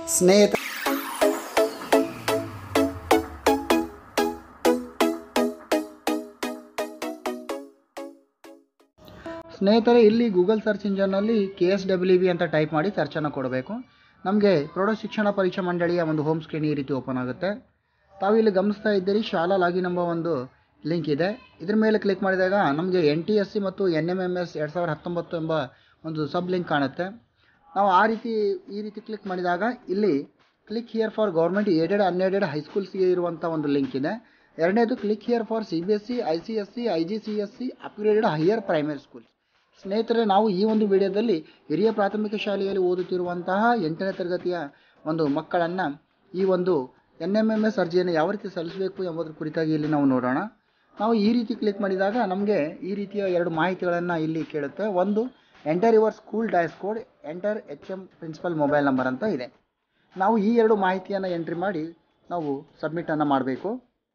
ಸ್ನೇಹಿತ ಸ್ನೇಹಿತರೆ ಇಲ್ಲಿ ಗೂಗಲ್ ಸರ್ಚ್ ಇಂಜನ್ನಲ್ಲಿ ಕೆ ಎಸ್ ಡಬ್ಲ್ಯೂ ಬಿ ಅಂತ ಟೈಪ್ ಮಾಡಿ ಸರ್ಚನ್ನು ಕೊಡಬೇಕು ನಮಗೆ ಪ್ರೌಢ ಶಿಕ್ಷಣ ಪರೀಕ್ಷಾ ಮಂಡಳಿಯ ಒಂದು ಹೋಮ್ ಸ್ಕ್ರೀನ್ ಈ ರೀತಿ ಓಪನ್ ಆಗುತ್ತೆ ತಾವು ಇಲ್ಲಿ ಗಮನಿಸ್ತಾ ಇದ್ದೀರಿ ಶಾಲಾ ಲಾಗಿನ್ ಎಂಬ ಒಂದು ಲಿಂಕ್ ಇದೆ ಇದ್ರ ಮೇಲೆ ಕ್ಲಿಕ್ ಮಾಡಿದಾಗ ನಮಗೆ ಎನ್ ಟಿ ಎಸ್ ಸಿ ಮತ್ತು ಎನ್ ಎಮ್ ಎಮ್ ಎಸ್ ಎರಡು ಸಾವಿರದ ಹತ್ತೊಂಬತ್ತು ಎಂಬ ಒಂದು ಸಬ್ ಲಿಂಕ್ ಕಾಣುತ್ತೆ ನಾವು ಆ ರೀತಿ ಈ ರೀತಿ ಕ್ಲಿಕ್ ಮಾಡಿದಾಗ ಇಲ್ಲಿ click here for government aided unaided ಹೈಸ್ಕೂಲ್ಸ್ಗೆ ಇರುವಂಥ ಒಂದು ಲಿಂಕ್ ಇದೆ ಎರಡನೇದು click here for C B S C I C S C I G C S C upgraded higher primary school ಸ್ನೇಹಿತರೆ ನಾವು ಈ ಒಂದು ವಿಡಿಯೋದಲ್ಲಿ ಹಿರಿಯ ಪ್ರಾಥಮಿಕ ಶಾಲೆಯಲ್ಲಿ ಓದುತ್ತಿರುವಂತಹ ಎಂಟನೇ ತರಗತಿಯ ಒಂದು ಮಕ್ಕಳನ್ನು ಈ ಒಂದು ಎನ್ ಎಮ್ ಎಮ್ ಎಸ್ ಅರ್ಜಿಯನ್ನು ಯಾವ ರೀತಿ ಸಲ್ಲಿಸಬೇಕು ಎಂಬುದರ ಕುರಿತಾಗಿ ಇಲ್ಲಿ ನಾವು ನೋಡೋಣ ನಾವು ಈ ರೀತಿ ಕ್ಲಿಕ್ ಮಾಡಿದಾಗ ನಮಗೆ ಈ ರೀತಿಯ ಎರಡು ಮಾಹಿತಿಗಳನ್ನು ಇಲ್ಲಿ ಕೇಳುತ್ತೆ ಒಂದು enter your school DISE code enter H M principal mobile number ಅಂತ ಇದೆ ನಾವು ಈ ಎರಡು ಮಾಹಿತಿಯನ್ನು ಎಂಟ್ರಿ ಮಾಡಿ ನಾವು ಸಬ್ಮಿಟನ್ನು ಮಾಡಬೇಕು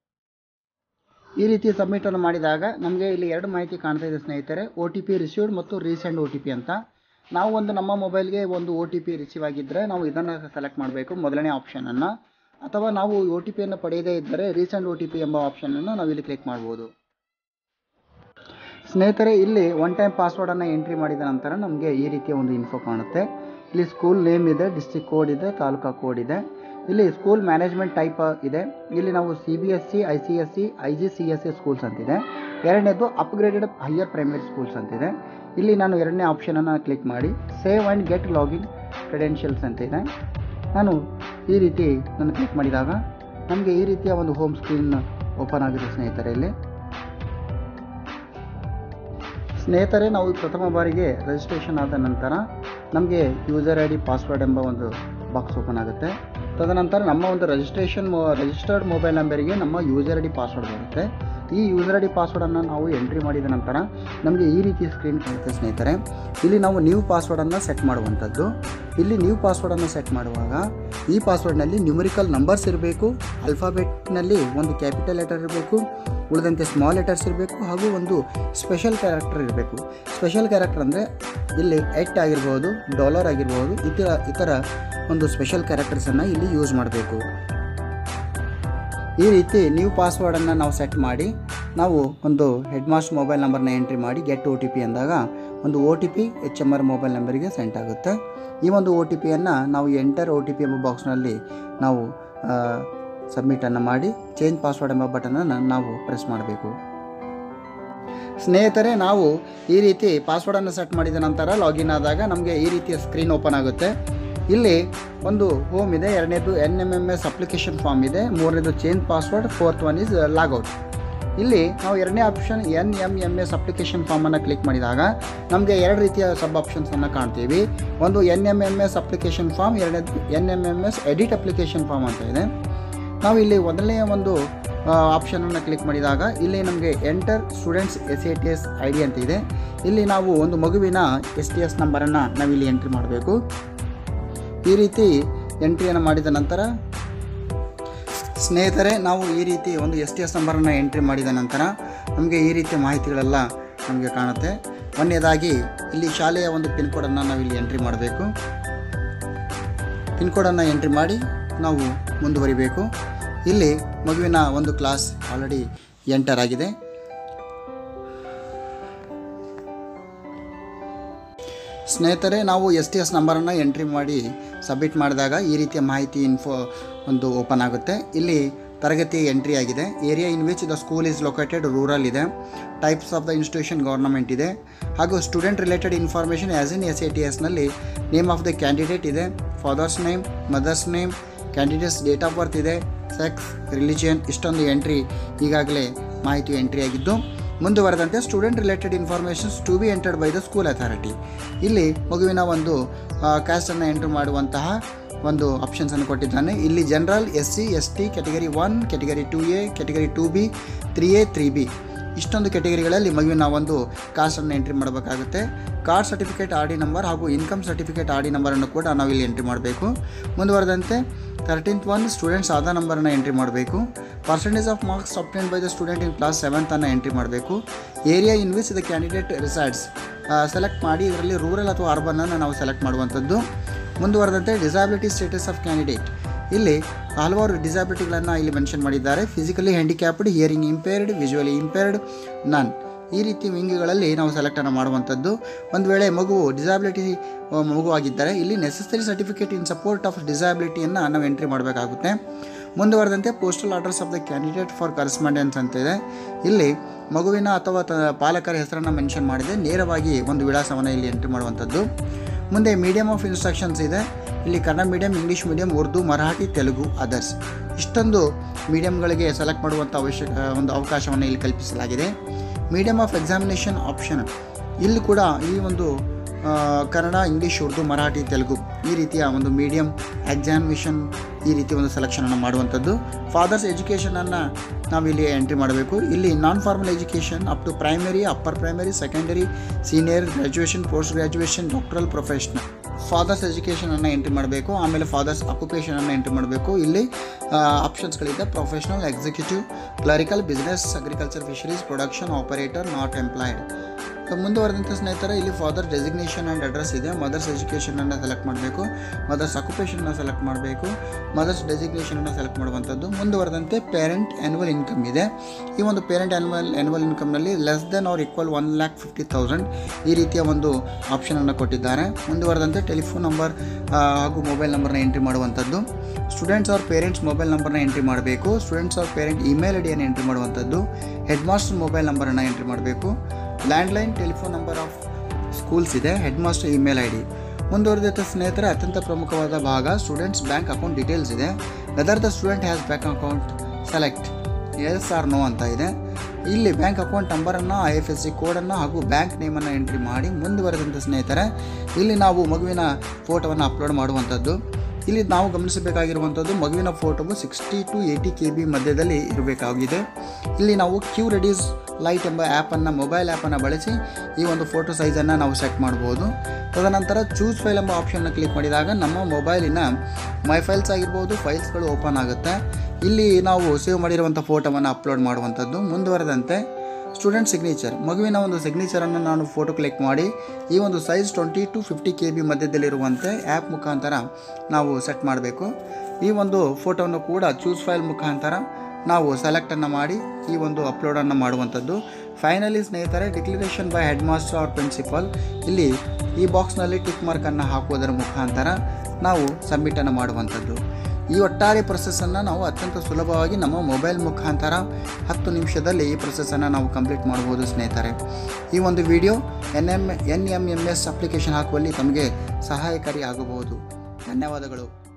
ಈ ರೀತಿ ಸಬ್ಮಿಟನ್ನು ಮಾಡಿದಾಗ ನಮಗೆ ಇಲ್ಲಿ ಎರಡು ಮಾಹಿತಿ ಕಾಣ್ತಾ ಇದೆ ಸ್ನೇಹಿತರೆ ಒ ಟಿ ಪಿ ರಿಸೀವ್ಡ್ ಮತ್ತು ರೀಸೆಂಡ್ ಒ ಟಿ ಪಿ ಅಂತ ನಾವು ಒಂದು ನಮ್ಮ ಮೊಬೈಲ್ಗೆ ಒಂದು ಒ ಟಿ ಪಿ ರಿಸೀವ್ ಆಗಿದ್ದರೆ ನಾವು ಇದನ್ನು ಸೆಲೆಕ್ಟ್ ಮಾಡಬೇಕು ಮೊದಲನೇ ಆಪ್ಷನನ್ನು ಅಥವಾ ನಾವು ಒ ಟಿ ಪಿಯನ್ನು ಪಡೆಯದೇ ಇದ್ದರೆ ರೀಸೆಂಟ್ ಒ ಟಿ ಪಿ ಎಂಬ ಆಪ್ಷನನ್ನು ನಾವು ಇಲ್ಲಿ ಕ್ಲಿಕ್ ಮಾಡ್ಬೋದು ಸ್ನೇಹಿತರೆ ಇಲ್ಲಿ ಒನ್ ಟೈಮ್ ಪಾಸ್ವರ್ಡನ್ನು ಎಂಟ್ರಿ ಮಾಡಿದ ನಂತರ ನಮಗೆ ಈ ರೀತಿಯ ಒಂದು ಇನ್ಫೋ ಕಾಣುತ್ತೆ ಇಲ್ಲಿ ಸ್ಕೂಲ್ ನೇಮ್ ಇದೆ ಡಿಸ್ಟ್ರಿಕ್ಟ್ ಕೋಡ್ ಇದೆ ತಾಲೂಕಾ ಕೋಡ್ ಇದೆ ಇಲ್ಲಿ ಸ್ಕೂಲ್ ಮ್ಯಾನೇಜ್ಮೆಂಟ್ ಟೈಪ್ ಇದೆ ಇಲ್ಲಿ ನಾವು C B S C I C S C I G C S C schools ಅಂತಿದೆ ಎರಡನೇದು ಅಪ್ಗ್ರೇಡೆಡ್ ಹೈಯರ್ ಪ್ರೈಮರಿ ಸ್ಕೂಲ್ಸ್ ಅಂತಿದೆ ಇಲ್ಲಿ ನಾನು ಎರಡನೇ ಆಪ್ಷನನ್ನು ಕ್ಲಿಕ್ ಮಾಡಿ save and get login credentials ಅಂತ ಇದೆ ನಾನು ಈ ರೀತಿ ನಾನು ಕ್ಲಿಕ್ ಮಾಡಿದಾಗ ನಮಗೆ ಈ ರೀತಿಯ ಒಂದು ಹೋಮ್ ಸ್ಕ್ರೀನ್ ಓಪನ್ ಆಗಿದೆ ಸ್ನೇಹಿತರೆ ಇಲ್ಲಿ ಸ್ನೇಹಿತರೆ ನಾವು ಪ್ರಥಮ ಬಾರಿಗೆ ರಿಜಿಸ್ಟ್ರೇಷನ್ ಆದ ನಂತರ ನಮಗೆ ಯೂಸರ್ ಐ ಡಿ ಪಾಸ್ವರ್ಡ್ ಎಂಬ ಒಂದು ಬಾಕ್ಸ್ ಓಪನ್ ಆಗುತ್ತೆ ತದನಂತರ ನಮ್ಮ ಒಂದು ರಿಜಿಸ್ಟ್ರೇಷನ್ ಮೊ ರಿಜಿಸ್ಟರ್ಡ್ ಮೊಬೈಲ್ ನಂಬರಿಗೆ ನಮ್ಮ ಯೂಸರ್ ಐ ಡಿ ಪಾಸ್ವರ್ಡ್ ಬರುತ್ತೆ ಈ ಯೂಸರ್ ಐ ಡಿ ಪಾಸ್ವರ್ಡನ್ನು ನಾವು ಎಂಟ್ರಿ ಮಾಡಿದ ನಂತರ ನಮಗೆ ಈ ರೀತಿ ಸ್ಕ್ರೀನ್ ಕಾಣುತ್ತೆ ಸ್ನೇಹಿತರೆ ಇಲ್ಲಿ ನಾವು ನ್ಯೂ ಪಾಸ್ವರ್ಡನ್ನು ಸೆಟ್ ಮಾಡುವಂಥದ್ದು ಇಲ್ಲಿ ನ್ಯೂ ಪಾಸ್ವರ್ಡನ್ನು ಸೆಟ್ ಮಾಡುವಾಗ ಈ ಪಾಸ್ವರ್ಡ್ನಲ್ಲಿ ನ್ಯೂಮರಿಕಲ್ ನಂಬರ್ಸ್ ಇರಬೇಕು ಅಲ್ಫಾಬೆಟ್ನಲ್ಲಿ ಒಂದು ಕ್ಯಾಪಿಟಲ್ ಲೆಟರ್ ಇರಬೇಕು ಉಳಿದಂತೆ ಸ್ಮಾಲ್ ಲೆಟರ್ಸ್ ಇರಬೇಕು ಹಾಗೂ ಒಂದು ಸ್ಪೆಷಲ್ ಕ್ಯಾರೆಕ್ಟರ್ ಇರಬೇಕು ಸ್ಪೆಷಲ್ ಕ್ಯಾರೆಕ್ಟರ್ ಅಂದರೆ ಇಲ್ಲಿ ಎಟ್ ಆಗಿರ್ಬೋದು ಡಾಲರ್ ಆಗಿರ್ಬೋದು ಇತರ ಇತರ ಒಂದು ಸ್ಪೆಷಲ್ ಕ್ಯಾರೆಕ್ಟರ್ಸನ್ನು ಇಲ್ಲಿ ಯೂಸ್ ಮಾಡಬೇಕು ಈ ರೀತಿ ನ್ಯೂ ಪಾಸ್ವರ್ಡನ್ನು ನಾವು ಸೆಟ್ ಮಾಡಿ ನಾವು ಒಂದು ಹೆಡ್ ಮಾಸ್ಟರ್ ಮೊಬೈಲ್ ನಂಬರ್ನ ಎಂಟ್ರಿ ಮಾಡಿ ಗೆಟ್ ಒ ಟಿ ಪಿ ಅಂದಾಗ ಒಂದು O T P H M R mobile ನಂಬರಿಗೆ ಸೆಂಟ್ ಆಗುತ್ತೆ ಈ ಒಂದು ಒ ಟಿ ಪಿಯನ್ನು ನಾವು ಎಂಟರ್ ಒ ಟಿ ಪಿ ಎಂಬ ಬಾಕ್ಸ್ನಲ್ಲಿ ನಾವು ಸಬ್ಮಿಟನ್ನು ಮಾಡಿ ಚೇಂಜ್ ಪಾಸ್ವರ್ಡ್ ಎಂಬ ಬಟನನ್ನು ನಾವು ಪ್ರೆಸ್ ಮಾಡಬೇಕು ಸ್ನೇಹಿತರೆ ನಾವು ಈ ರೀತಿ ಪಾಸ್ವರ್ಡನ್ನು ಸೆಟ್ ಮಾಡಿದ ನಂತರ ಲಾಗಿನ್ ಆದಾಗ ನಮಗೆ ಈ ರೀತಿಯ ಸ್ಕ್ರೀನ್ ಓಪನ್ ಆಗುತ್ತೆ ಇಲ್ಲಿ ಒಂದು ಹೋಮ್ ಇದೆ ಎರಡನೇದು N M M S application form ಇದೆ ಮೂರನೇದು change password fourth one is logout ಇಲ್ಲಿ ನಾವು ಎರಡನೇ option N M M S application ಫಾರ್ಮನ್ನು ಕ್ಲಿಕ್ ಮಾಡಿದಾಗ ನಮಗೆ ಎರಡು ರೀತಿಯ ಸಬ್ ಆಪ್ಷನ್ಸನ್ನು ಕಾಣ್ತೀವಿ ಒಂದು N M M S application form ಎರಡನೇದು N M M S edit application form ಅಂತ ಇದೆ ನಾವು ಇಲ್ಲಿ ಮೊದಲನೆಯ ಒಂದು ಆಪ್ಷನನ್ನು ಕ್ಲಿಕ್ ಮಾಡಿದಾಗ ಇಲ್ಲಿ ನಮಗೆ enter students S A T S I D ಅಂತ ಇದೆ ಇಲ್ಲಿ ನಾವು ಒಂದು ಮಗುವಿನ ಎಸ್ ಟಿ ಎಸ್ ನಂಬರನ್ನು ನಾವಿಲ್ಲಿ ಎಂಟ್ರಿ ಮಾಡಬೇಕು ಈ ರೀತಿ ಎಂಟ್ರಿಯನ್ನು ಮಾಡಿದ ನಂತರ ಸ್ನೇಹಿತರೆ ನಾವು ಈ ರೀತಿ ಒಂದು ಎಸ್ ಟಿ ಎಸ್ ನಂಬರನ್ನು ಎಂಟ್ರಿ ಮಾಡಿದ ನಂತರ ನಮಗೆ ಈ ರೀತಿಯ ಮಾಹಿತಿಗಳೆಲ್ಲ ನಮಗೆ ಕಾಣುತ್ತೆ ಒಂದನೇದಾಗಿ ಇಲ್ಲಿ ಶಾಲೆಯ ಒಂದು ಪಿನ್ ಕೋಡನ್ನು ನಾವು ಇಲ್ಲಿ ಎಂಟ್ರಿ ಮಾಡಬೇಕು ಪಿನ್ ಕೋಡನ್ನು ಎಂಟ್ರಿ ಮಾಡಿ ನಾವು ಮುಂದುವರಿಬೇಕು ಇಲ್ಲಿ ಮಗುವಿನ ಒಂದು ಕ್ಲಾಸ್ ಆಲ್ರೆಡಿ ಎಂಟರ್ ಆಗಿದೆ ಸ್ನೇಹಿತರೆ ನಾವು ಎಸ್ ಟಿ ಎಸ್ ನಂಬರನ್ನು ಎಂಟ್ರಿ ಮಾಡಿ ಸಬ್ಮಿಟ್ ಮಾಡಿದಾಗ ಈ ರೀತಿಯ ಮಾಹಿತಿ ಇನ್ಫೋ ಒಂದು ಓಪನ್ ಆಗುತ್ತೆ ಇಲ್ಲಿ ತರಗತಿ ಎಂಟ್ರಿ ಆಗಿದೆ area in which the school is located rural ಇದೆ types of the institution government ಇದೆ ಹಾಗೂ student related information as in S A T ಎಸ್ನಲ್ಲಿ ನೇಮ್ ಆಫ್ ದ ಕ್ಯಾಂಡಿಡೇಟ್ ಇದೆ father's name mother's name candidate's date of birth ಇದೆ sex religion ಇಷ್ಟೊಂದು entry ಈಗಾಗಲೇ ಮಾಹಿತಿ entry ಆಗಿದ್ದು ಮುಂದುವರೆದಂತೆ student related informations to be entered by the school authority ಇಲ್ಲಿ ಮಗುವಿನ ಒಂದು ಕ್ಯಾಸ್ಟನ್ನು ಎಂಟ್ರ್ ಮಾಡುವಂತಹ ಒಂದು ಆಪ್ಷನ್ಸನ್ನು ಕೊಟ್ಟಿದ್ದಾನೆ ಇಲ್ಲಿ general S C S T category one category two A category two B three A three B ಇಷ್ಟೊಂದು ಕೆಟಗರಿಗಳಲ್ಲಿ ಮಗುವಿನ ಒಂದು ಕಾಸ್ಟನ್ನು ಎಂಟ್ರಿ ಮಾಡಬೇಕಾಗುತ್ತೆ card certificate R D number ಹಾಗೂ ಇನ್ಕಮ್ ಸರ್ಟಿಫಿಕೇಟ್ ಆರ್ ಡಿ ನಂಬರನ್ನು ಕೂಡ ನಾವು ಇಲ್ಲಿ ಎಂಟ್ರಿ ಮಾಡಬೇಕು ಮುಂದುವರೆದಂತೆ ತರ್ಟೀನ್ತ್ ಒನ್ ಸ್ಟೂಡೆಂಟ್ಸ್ ಆಧಾರ್ ನಂಬರನ್ನು ಎಂಟ್ರಿ ಮಾಡಬೇಕು percentage of marks obtained by the student in class ಸೆವೆಂತನ್ನು ಎಂಟ್ರಿ ಮಾಡಬೇಕು area in which the candidate resides select ಮಾಡಿ ಇದರಲ್ಲಿ ರೂರಲ್ ಅಥವಾ ಅರ್ಬನನ್ನು ನಾವು ಸೆಲೆಕ್ಟ್ ಮಾಡುವಂಥದ್ದು ಮುಂದುವರೆದಂತೆ ಡಿಸಾಬಿಲಿಟಿ ಸ್ಟೇಟಸ್ ಆಫ್ ಕ್ಯಾಂಡಿಡೇಟ್ ಇಲ್ಲಿ ಹಲವಾರು ಡಿಸಾಬಿಲಿಟಿಗಳನ್ನು ಇಲ್ಲಿ ಮೆನ್ಷನ್ ಮಾಡಿದ್ದಾರೆ physically handicapped hearing impaired visually impaired none ಈ ರೀತಿ ವಿಂಗ್ಗಳಲ್ಲಿ ನಾವು ಸೆಲೆಕ್ಟನ್ನು ಮಾಡುವಂಥದ್ದು ಒಂದು ವೇಳೆ ಮಗು ಡಿಸಾಬಿಲಿಟಿ ಮಗು ಆಗಿದ್ದರೆ ಇಲ್ಲಿ necessary certificate in support of ಡಿಸಾಬಿಲಿಟಿಯನ್ನು ನಾವು ಎಂಟ್ರಿ ಮಾಡಬೇಕಾಗುತ್ತೆ ಮುಂದುವರೆದಂತೆ postal orders of the candidate for correspondence ಅಂತ ಇದೆ ಇಲ್ಲಿ ಮಗುವಿನ ಅಥವಾ ತ ಪಾಲಕರ ಹೆಸರನ್ನು ಮೆನ್ಷನ್ ಮಾಡಿದೆ ನೇರವಾಗಿ ಒಂದು ವಿಳಾಸವನ್ನು ಇಲ್ಲಿ ಎಂಟ್ರಿ ಮಾಡುವಂಥದ್ದು ಮುಂದೆ ಮೀಡಿಯಮ್ ಆಫ್ ಇನ್ಸ್ಟ್ರಕ್ಷನ್ಸ್ ಇದೆ ಇಲ್ಲಿ Kannada medium English medium Urdu Marathi Telugu others ಇಷ್ಟೊಂದು ಮೀಡಿಯಂಗಳಿಗೆ ಸೆಲೆಕ್ಟ್ ಮಾಡುವಂಥ ಅವಶ್ಯಕ ಒಂದು ಅವಕಾಶವನ್ನು ಇಲ್ಲಿ ಕಲ್ಪಿಸಲಾಗಿದೆ ಮೀಡಿಯಮ್ ಆಫ್ ಎಕ್ಸಾಮಿನೇಷನ್ ಆಪ್ಷನ್ ಇಲ್ಲಿ ಕೂಡ ಈ ಒಂದು ಆ, ಕನ್ನಡ ಇಂಗ್ಲೀಷ್ ಉರ್ದು ಮರಾಠಿ ತೆಲುಗು ಈ ರೀತಿಯ ಒಂದು ಮೀಡಿಯಂ ಎಕ್ಸಾಮಿನೇಷನ್ ಈ ರೀತಿ ಒಂದು ಸೆಲೆಕ್ಷನನ್ನು ಮಾಡುವಂಥದ್ದು ಫಾದರ್ಸ್ ಎಜುಕೇಷನನ್ನು ನಾವಿಲ್ಲಿ ಎಂಟ್ರಿ ಮಾಡಬೇಕು ಇಲ್ಲಿ non formal education up to primary upper primary secondary senior graduation post graduation doctoral professional father's ಎಜುಕೇಷನನ್ನು ಎಂಟ್ರಿ ಮಾಡಬೇಕು ಆಮೇಲೆ ಫಾದರ್ಸ್ ಅಕ್ಯುಪೇಷನನ್ನು ಎಂಟ್ರಿ ಮಾಡಬೇಕು ಇಲ್ಲಿ ಆಪ್ಷನ್ಸ್ಗಳಿದೆ professional executive clerical business agriculture fisheries production operator not employed ಮುಂದುವರೆದಂಥ ಸ್ನೇಹಿತರೆ ಇಲ್ಲಿ ಫಾದರ್ ಡೆಸಿಗ್ನೇಷನ್ ಆ್ಯಂಡ್ ಅಡ್ರೆಸ್ ಇದೆ ಮದರ್ಸ್ ಎಜುಕೇಷನನ್ನು ಸೆಲೆಕ್ಟ್ ಮಾಡಬೇಕು ಮದರ್ಸ್ ಅಕ್ಯುಪೇಷನ್ನ ಸೆಲೆಕ್ಟ್ ಮಾಡಬೇಕು ಮದರ್ಸ್ ಡೆಸಿಗ್ನೇಷನನ್ನು ಸೆಲೆಕ್ಟ್ ಮಾಡುವಂಥದ್ದು ಮುಂದುವರೆದಂತೆ ಪೇರೆಂಟ್ ಆ್ಯನ್ಯುವಲ್ ಇನ್ಕಮ್ ಇದೆ ಈ ಒಂದು parent annual annual ಇನ್ಕಮ್ನಲ್ಲಿ less than or equal one lakh fifty thousand ಈ ರೀತಿಯ ಒಂದು ಆಪ್ಷನನ್ನು ಕೊಟ್ಟಿದ್ದಾರೆ ಮುಂದುವರೆದಂತೆ ಟೆಲಿಫೋನ್ ನಂಬರ್ ಹಾಗೂ ಮೊಬೈಲ್ ನಂಬರ್ನ ಎಂಟ್ರಿ ಮಾಡುವಂಥದ್ದು ಸ್ಟೂಡೆಂಟ್ಸ್ ಅವ್ರ ಪೇರೆಂಟ್ಸ್ ಮೊಬೈಲ್ ನಂಬರ್ನ ಎಂಟ್ರಿ ಮಾಡಬೇಕು ಸ್ಟೂಡೆಂಟ್ಸ್ ಅವ್ರ ಪೇರೆಂಟ್ ಇಮೇಲ್ ಐ ಡಿಯನ್ನು ಎಂಟ್ರಿ ಮಾಡುವಂಥದ್ದು ಹೆಡ್ ಮಾಸ್ಟರ್ ಮೊಬೈಲ್ ನಂಬರನ್ನು ಎಂಟ್ರಿ ಮಾಡಬೇಕು landline telephone number of schools ಇದೆ headmaster email I D ಮುಂದುವರೆದ ಸ್ನೇಹಿತರೆ ಅತ್ಯಂತ ಪ್ರಮುಖವಾದ ಭಾಗ ಸ್ಟೂಡೆಂಟ್ಸ್ ಬ್ಯಾಂಕ್ ಅಕೌಂಟ್ ಡೀಟೇಲ್ಸ್ ಇದೆ whether the student has bank account select yes or no ಅಂತ ಇದೆ ಇಲ್ಲಿ ಬ್ಯಾಂಕ್ ಅಕೌಂಟ್ ನಂಬರನ್ನು ಐ ಎಫ್ ಎಸ್ ಸಿ ಕೋಡನ್ನು ಹಾಗೂ ಬ್ಯಾಂಕ್ ನೇಮನ್ನು ಎಂಟ್ರಿ ಮಾಡಿ ಮುಂದುವರೆದಂಥ ಸ್ನೇಹಿತರೆ ಇಲ್ಲಿ ನಾವು ಮಗುವಿನ ಫೋಟೋವನ್ನು ಅಪ್ಲೋಡ್ ಮಾಡುವಂಥದ್ದು ಇಲ್ಲಿ ನಾವು ಗಮನಿಸಬೇಕಾಗಿರುವಂಥದ್ದು ಮಗುವಿನ ಫೋಟೋವು sixty to eighty K B ಮಧ್ಯದಲ್ಲಿ ಇರಬೇಕಾಗಿದೆ ಇಲ್ಲಿ ನಾವು ಕ್ಯೂ ರೆಡೀಸ್ ಲೈಟ್ ಎಂಬ ಆ್ಯಪನ್ನು ಮೊಬೈಲ್ ಆ್ಯಪನ್ನು ಬಳಸಿ ಈ ಒಂದು ಫೋಟೋ ಸೈಜನ್ನು ನಾವು ಸೆಟ್ ಮಾಡ್ಬೋದು ತದನಂತರ ಚೂಸ್ ಫೈಲ್ ಎಂಬ ಆಪ್ಷನ್ನ ಕ್ಲಿಕ್ ಮಾಡಿದಾಗ ನಮ್ಮ ಮೊಬೈಲಿನ ಮೈ ಫೈಲ್ಸ್ ಆಗಿರ್ಬೋದು ಫೈಲ್ಸ್ಗಳು ಓಪನ್ ಆಗುತ್ತೆ ಇಲ್ಲಿ ನಾವು ಸೇವ್ ಮಾಡಿರುವಂಥ ಫೋಟೋವನ್ನು ಅಪ್ಲೋಡ್ ಮಾಡುವಂಥದ್ದು ಮುಂದುವರೆದಂತೆ ಸ್ಟೂಡೆಂಟ್ ಸಿಗ್ನೇಚರ್ ಮಗುವಿನ ಒಂದು ಸಿಗ್ನೇಚರನ್ನು ನಾನು ಫೋಟೋ ಕ್ಲಿಕ್ ಮಾಡಿ ಈ ಒಂದು size twenty to fifty K B ಮಧ್ಯದಲ್ಲಿರುವಂತೆ ಆ್ಯಪ್ ಮುಖಾಂತರ ನಾವು ಸೆಟ್ ಮಾಡಬೇಕು ಈ ಒಂದು ಫೋಟೋವನ್ನು ಕೂಡ ಚೂಸ್ ಫೈಲ್ ಮುಖಾಂತರ ನಾವು ಸೆಲೆಕ್ಟನ್ನು ಮಾಡಿ ಈ ಒಂದು ಅಪ್ಲೋಡನ್ನು ಮಾಡುವಂಥದ್ದು ಫೈನಲಿ ಸ್ನೇಹಿತರೆ declaration by head master or principal ಇಲ್ಲಿ ಈ ಬಾಕ್ಸ್ನಲ್ಲಿ ಟಿಕ್ ಮಾರ್ಕನ್ನು ಹಾಕುವುದರ ಮುಖಾಂತರ ನಾವು ಸಬ್ಮಿಟನ್ನು ಮಾಡುವಂಥದ್ದು ಈ ಒಟ್ಟಾರೆ ಪ್ರೊಸೆಸನ್ನು ನಾವು ಅತ್ಯಂತ ಸುಲಭವಾಗಿ ನಮ್ಮ ಮೊಬೈಲ್ ಮುಖಾಂತರ ಹತ್ತು ನಿಮಿಷದಲ್ಲಿ ಈ ಪ್ರೊಸೆಸನ್ನು ನಾವು ಕಂಪ್ಲೀಟ್ ಮಾಡ್ಬೋದು ಸ್ನೇಹಿತರೆ ಈ ಒಂದು video N M N M M S application ಹಾಕುವಲ್ಲಿ ತಮಗೆ ಸಹಾಯಕಾರಿ ಆಗಬಹುದು ಧನ್ಯವಾದಗಳು